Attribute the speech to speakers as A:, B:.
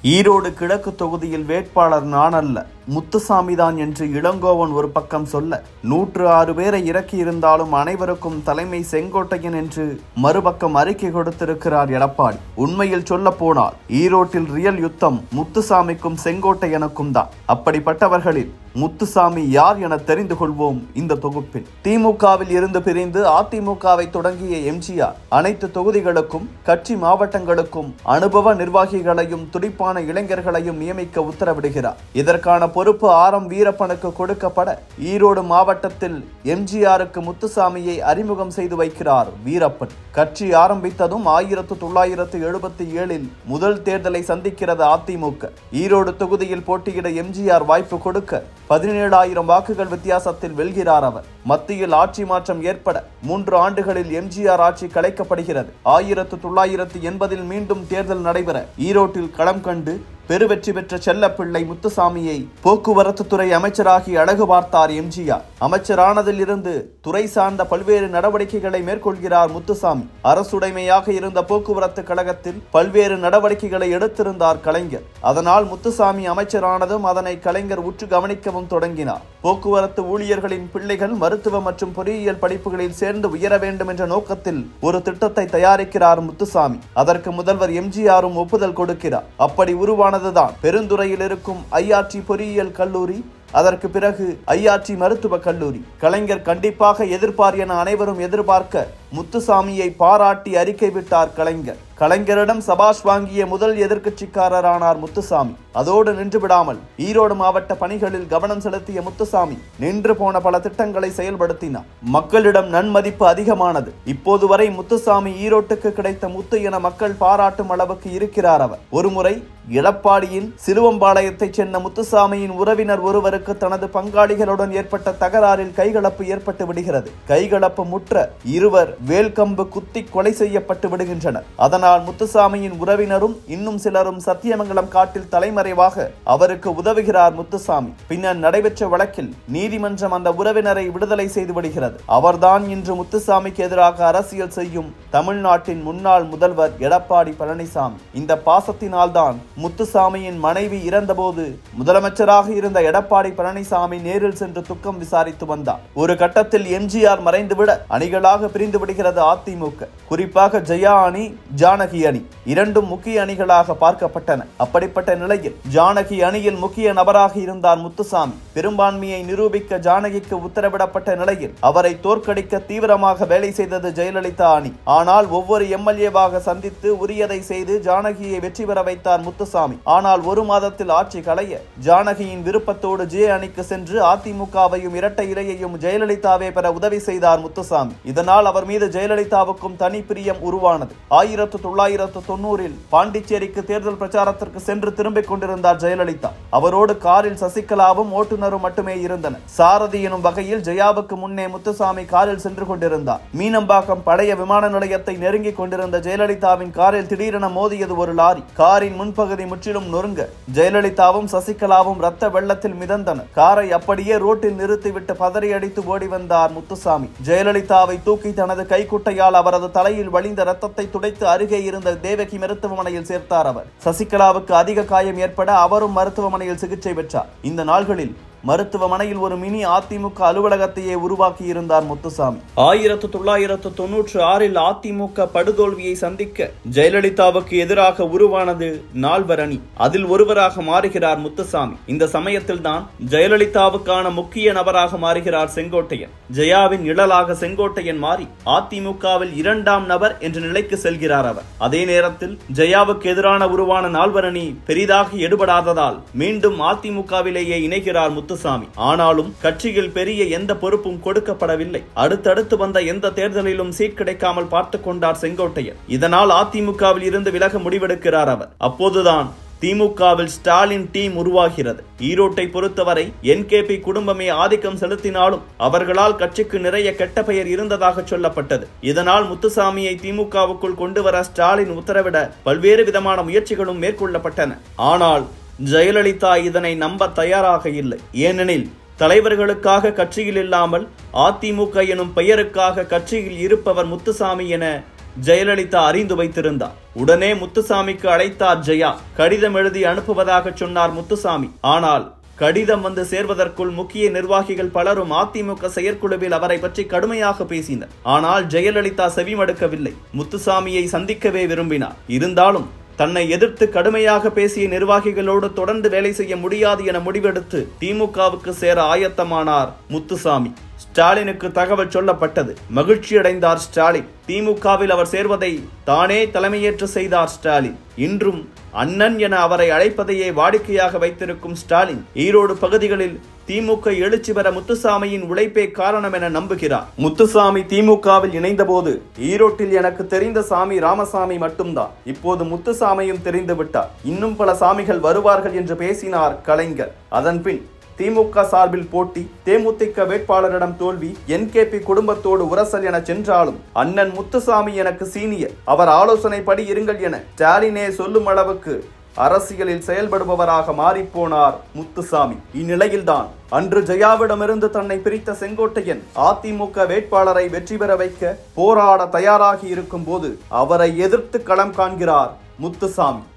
A: ஈரோடு கிழக்கு தொகுதியில் வேட்பாளர் நான் அல்ல முத்துசாமி தான் என்று இளங்கோவன் ஒரு பக்கம் சொல்ல நூற்று ஆறு பேரை இறக்கியிருந்தாலும் அனைவருக்கும் தலைமை செங்கோட்டையன் என்று மறுபக்கம் அறிக்கை கொடுத்திருக்கிறார் எடப்பாடி உண்மையில் சொல்ல போனால் ஈரோட்டில் ரியல் யுத்தம் முத்துசாமிக்கும் செங்கோட்டையனுக்கும் தான் அப்படிப்பட்டவர்களில் முத்துசாமி யார் என தெரிந்து கொள்வோம் இந்த தொகுப்பில் திமுகவில் இருந்து பிரிந்து அதிமுகவை தொடங்கிய எம்ஜிஆர் அனைத்து தொகுதிகளுக்கும் கட்சி மாவட்டங்களுக்கும் அனுபவ நிர்வாகிகளையும் துடிப்பான இளைஞர்களையும் நியமிக்க உத்தரவிடுகிறார் இதற்கான பொறுப்பு ஆர் எம் வீரப்பனுக்கு கொடுக்கப்பட ஈரோடு மாவட்டத்தில் எம்ஜிஆருக்கு முத்துசாமியை அறிமுகம் செய்து வைக்கிறார் வீரப்பன் கட்சி ஆரம்பித்ததும் ஆயிரத்து தொள்ளாயிரத்து எழுபத்தி ஏழில் முதல் தேர்தலை சந்திக்கிறது அதிமுக ஈரோடு தொகுதியில் போட்டியிட எம்ஜிஆர் வாய்ப்பு கொடுக்க பதினேழாயிரம் வாக்குகள் வித்தியாசத்தில் வெல்கிறார் அவர் மத்தியில் ஆட்சி மாற்றம் ஏற்பட மூன்று ஆண்டுகளில் எம்ஜிஆர் ஆட்சி கலைக்கப்படுகிறது ஆயிரத்து தொள்ளாயிரத்து எண்பதில் மீண்டும் தேர்தல் நடைபெற ஈரோட்டில் களம் கண்டு பெருவெற்றி பெற்ற செல்லப்பிள்ளை முத்துசாமியை போக்குவரத்து துறை அமைச்சராகி அழகு பார்த்தார் எம்ஜிஆர் அமைச்சரானதில் இருந்து துறை சார்ந்த பல்வேறு நடவடிக்கைகளை மேற்கொள்கிறார் முத்துசாமி அரசுடைமையாக இருந்த போக்குவரத்து கழகத்தில் பல்வேறு நடவடிக்கைகளை எடுத்திருந்தார் கலைஞர் அதனால் முத்துசாமி அமைச்சரானதும் அதனை கலைஞர் உற்று கவனிக்கவும் தொடங்கினார் போக்குவரத்து ஊழியர்களின் பிள்ளைகள் மருத்துவ மற்றும் பொறியியல் படிப்புகளில் சேர்ந்து உயர வேண்டும் என்ற நோக்கத்தில் ஒரு திட்டத்தை தயாரிக்கிறார் முத்துசாமி அதற்கு முதல்வர் எம்ஜிஆரும் ஒப்புதல் கொடுக்கிறார் அப்படி உருவானதுதான் பெருந்துறையில் இருக்கும் ஐஆர்டி பொறியியல் கல்லூரி அதற்கு பிறகு ஐஆர்டி மருத்துவக் கல்லூரி கலைஞர் கண்டிப்பாக எதிர்ப்பார் என அனைவரும் எதிர்பார்க்க முத்துசாமியை பாராட்டி அறிக்கை விட்டார் கலைஞர் கலைஞரிடம் சபாஷ் வாங்கிய முதல் எதிர்க்கட்சிக்காரரானார் முத்துசாமி அதோடு நின்று விடாமல் ஈரோடு மாவட்ட பணிகளில் கவனம் செலுத்திய முத்துசாமி நின்று போன பல திட்டங்களை செயல்படுத்தினார் மக்களிடம் நன்மதிப்பு அதிகமானது இப்போது வரை முத்துசாமி ஈரோட்டுக்கு கிடைத்த முத்து என மக்கள் பாராட்டும் அளவுக்கு இருக்கிறார் அவர் ஒருமுறை எடப்பாடியின் சிலுவம்பாளையத்தைச் சேர்ந்த முத்துசாமியின் உறவினர் ஒருவருக்கு தனது பங்காளிகளுடன் ஏற்பட்ட தகராறில் கைகலப்பு ஏற்பட்டு விடுகிறது கைகலப்பு முற்ற இருவர் வேல்கம்பு குத்தி கொலை செய்யப்பட்டு விடுகின்றனர் அதனால் முத்துசாமியின் உறவினரும் இன்னும் சிலரும் சத்தியமங்கலம் காட்டில் தலைமறைவாக அவருக்கு உதவுகிறார் முத்துசாமி பின்னர் நடைபெற்ற வழக்கில் நீதிமன்றம் அந்த உறவினரை விடுதலை செய்து விடுகிறது அவர்தான் இன்று முத்துசாமிக்கு எதிராக அரசியல் செய்யும் தமிழ்நாட்டின் முன்னாள் முதல்வர் எடப்பாடி பழனிசாமி இந்த பாசத்தினால்தான் முத்துசாமியின் மனைவி இறந்தபோது முதலமைச்சராக இருந்த எடப்பாடி பழனிசாமி நேரில் சென்று துக்கம் விசாரித்து வந்தார் ஒரு கட்டத்தில் எம்ஜிஆர் மறைந்துவிட அணிகளாக பிரிந்து விடுகிறது அதிமுக குறிப்பாக ஜெயா அணி ஜானகி அணி இரண்டும் முக்கிய அணிகளாக பார்க்கப்பட்டன அப்படிப்பட்ட நிலையில் ஜானகி அணியில் முக்கிய நபராக இருந்தார் முத்துசாமி பெரும்பான்மையை நிரூபிக்க ஜானகிக்கு உத்தரவிடப்பட்ட நிலையில் அவரை தோற்கடிக்க தீவிரமாக வேலை செய்தது ஜெயலலிதா அணி ஆனால் ஒவ்வொரு எம்எல்ஏவாக சந்தித்து உரியதை செய்து ஜானகியை வெற்றி பெற வைத்தார் முத்துசாமி ஆனால் ஒரு மாதத்தில் ஆட்சி களைய ஜானகியின் விருப்பத்தோடு ஜே அணிக்கு சென்று அதிமுகவையும் இரட்டை இலையையும் ஜெயலலிதாவே பெற உதவி செய்தார் முத்துசாமி இதனால் அவர் மீது ஜெயலலிதாவுக்கும் தனி பிரியம் உருவானது ஆயிரத்து தொள்ளாயிரத்து தொண்ணூறில் பாண்டிச்சேரிக்கு தேர்தல் பிரச்சாரத்திற்கு சென்று திரும்பிக் கொண்டிருந்தார் ஜெயலலிதா அவரோடு காரில் சசிகலாவும் ஓட்டுநரும் மட்டுமே இருந்தனர் சாரதி எனும் வகையில் ஜெயாவுக்கு முன்னே முத்துசாமி காரில் சென்று கொண்டிருந்தார் மீனம்பாக்கம் பழைய விமான நிலையத்தை நெருங்கிக் கொண்டிருந்த ஜெயலலிதாவின் காரில் திடீரென மோதியது ஒரு லாரி காரின் முன்பகுதி முற்றிலும் நொறுங்க ஜெயலலிதாவும் சசிகலாவும் ரத்த வெள்ளத்தில் மிதந்தனர் காரை அப்படியே ரோட்டில் நிறுத்திவிட்டு பதறி அடித்து ஓடி வந்தார் முத்துசாமி ஜெயலலிதாவை தூக்கி தனது கைக்குட்டையால் அவரது தலையில் வழிந்த ரத்தத்தை துடைத்து அருகே இருந்த தேவகி மருத்துவமனையில் சேர்த்தார் அவர் சசிகலாவுக்கு அதிக காயம் ஏற்பட அவரும் மருத்துவமனையில் சிகிச்சை பெற்றார் இந்த நாள்களில் மருத்துவமனையில் ஒரு மினி அதிமுக அலுவலகத்தையே உருவாக்கி இருந்தார் முத்துசாமி ஆயிரத்து தொள்ளாயிரத்து தொன்னூற்று ஆறில் அதிமுக படுதோல்வியை சந்திக்க ஜெயலலிதாவுக்கு எதிராக உருவானது நால்வர் அணி அதில் ஒருவராக மாறுகிறார் முத்துசாமி இந்த சமயத்தில் தான் ஜெயலலிதாவுக்கான முக்கிய நபராக மாறுகிறார் செங்கோட்டையன் ஜெயாவின் நிழலாக செங்கோட்டையன் மாறி அதிமுகவில் இரண்டாம் நபர் என்ற நிலைக்கு செல்கிறார் அவர் அதே நேரத்தில் ஜெயாவுக்கு எதிரான உருவான நால்வர் அணி பெரிதாக எடுபடாததால் மீண்டும் அதிமுகவிலேயே இணைகிறார் முத்து முத்துசாமி ஆனாலும் கட்சியில் பெரிய எந்த பொறுப்பும் கொடுக்கப்படவில்லை அடுத்தடுத்து வந்த எந்த தேர்தலிலும் சீட் கிடைக்காமல் பார்த்து கொண்டார் செங்கோட்டையன் இதனால் அதிமுகவில் இருந்து விலக முடிவெடுக்கிறார் அவர் அப்போதுதான் திமுகவில் ஸ்டாலின் டீம் உருவாகிறது ஈரோட்டை பொறுத்தவரை என்கேபி குடும்பமே ஆதிக்கம் செலுத்தினாலும் அவர்களால் கட்சிக்கு நிறைய கெட்ட பெயர் இருந்ததாக சொல்லப்பட்டது இதனால் முத்துசாமியை திமுகவுக்குள் கொண்டு வர ஸ்டாலின் உத்தரவிட பல்வேறு விதமான முயற்சிகளும் மேற்கொள்ளப்பட்டன ஆனால் ஜெயலலிதா இதனை நம்ப தயாராக இல்லை ஏனெனில் தலைவர்களுக்காக கட்சியில் இல்லாமல் அதிமுக எனும் பெயருக்காக கட்சியில் இருப்பவர் முத்துசாமி என ஜெயலலிதா அறிந்து வைத்திருந்தார் உடனே முத்துசாமிக்கு அழைத்தார் ஜெயா கடிதம் எழுதி அனுப்புவதாக சொன்னார் முத்துசாமி ஆனால் கடிதம் வந்து சேர்வதற்குள் முக்கிய நிர்வாகிகள் பலரும் அதிமுக செயற்குழுவில் அவரை பற்றி கடுமையாக பேசினர் ஆனால் ஜெயலலிதா செவிமடுக்கவில்லை முத்துசாமியை சந்திக்கவே விரும்பினார் இருந்தாலும் தன்னை எதிர்த்து கடுமையாக பேசிய நிர்வாகிகளோடு தொடர்ந்து வேலை செய்ய முடியாது என முடிவெடுத்து திமுகவுக்கு சேர ஆயத்தமானார் முத்துசாமி ஸ்டாலினுக்கு தகவல் சொல்லப்பட்டது மகிழ்ச்சியடைந்தார் ஸ்டாலின் திமுகவில் அவர் சேர்வதை தானே தலைமையேற்று செய்தார் ஸ்டாலின் இன்றும் அண்ணன் என அவரை அழைப்பதையே வாடிக்கையாக வைத்திருக்கும் ஸ்டாலின் ஈரோடு பகுதிகளில் திமுக எழுச்சி பெற முத்துசாமியின் உழைப்பே காரணம் என நம்புகிறார் முத்துசாமி திமுகவில் இணைந்தபோது ஈரோட்டில் எனக்கு தெரிந்த சாமி ராமசாமி மட்டும்தான் இப்போது முத்துசாமியும் தெரிந்து விட்டார் இன்னும் பல சாமிகள் வருவார்கள் என்று பேசினார் கலைஞர் அதன்பின் திமுக சார்பில் போட்டி தேமுதிக வேட்பாளரிடம் தோல்வி என்கேபி குடும்பத்தோடு உரசல் என சென்றாலும் அண்ணன் முத்துசாமி எனக்கு சீனியர் அவர் ஆலோசனைப்படி இருங்கள் என ஸ்டாலினே சொல்லும் அளவுக்கு அரசியலில் செயல்படுபவராக மாறிப்போனார் முத்துசாமி இந்நிலையில்தான் அன்று ஜெயாவிடமிருந்து தன்னை பிரித்த செங்கோட்டையன் அதிமுக வேட்பாளரை வெற்றி பெற வைக்க போராட தயாராகி இருக்கும் போது அவரை எதிர்த்து களம் காண்கிறார் முத்துசாமி